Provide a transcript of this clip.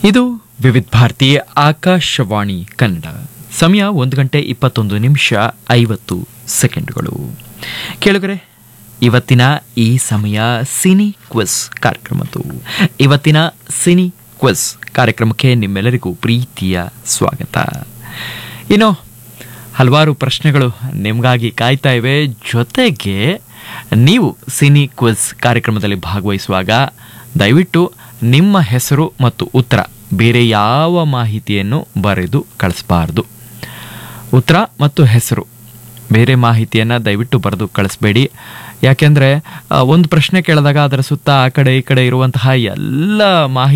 ಇದು ವಿವಿಧ ಭಾರತಿ ಆಕಾಶವಾಣಿ ಕನ್ನಡ ಸಮಯ ಒಂದು ಗಂಟೆ ಇಪ್ಪತ್ತೊಂದು ನಿಮಿಷ ಐವತ್ತು ಸೆಕೆಂಡ್ಗಳು ಕೇಳುಗರೆ ಇವತ್ತಿನ ಈ ಸಮಯ ಸಿನಿ ಕ್ವಿಸ್ ಕಾರ್ಯಕ್ರಮದ್ದು ಇವತ್ತಿನ ಸಿನಿ ಕ್ವಿಸ್ ಕಾರ್ಯಕ್ರಮಕ್ಕೆ ನಿಮ್ಮೆಲ್ಲರಿಗೂ ಪ್ರೀತಿಯ ಸ್ವಾಗತ ಇನ್ನು ಹಲವಾರು ಪ್ರಶ್ನೆಗಳು ನಿಮಗಾಗಿ ಕಾಯ್ತಾ ಇವೆ ಜೊತೆಗೆ ನೀವು ಸಿನಿ ಕ್ವಿಸ್ ಕಾರ್ಯಕ್ರಮದಲ್ಲಿ ಭಾಗವಹಿಸುವಾಗ ದಯವಿಟ್ಟು ನಿಮ್ಮ ಹೆಸರು ಮತ್ತು ಉತ್ತರ ಬೇರೆ ಯಾವ ಮಾಹಿತಿಯನ್ನು ಬರೆದು ಕಳಿಸಬಾರ್ದು ಉತ್ತರ ಮತ್ತು ಹೆಸರು ಬೇರೆ ಮಾಹಿತಿಯನ್ನು ದಯವಿಟ್ಟು ಬರೆದು ಕಳಿಸ್ಬೇಡಿ ಯಾಕೆಂದರೆ ಒಂದು ಪ್ರಶ್ನೆ ಕೇಳಿದಾಗ ಅದರ ಸುತ್ತ ಆ ಕಡೆ ಈ ಕಡೆ ಇರುವಂತಹ ಎಲ್ಲ ಮಾಹಿತಿ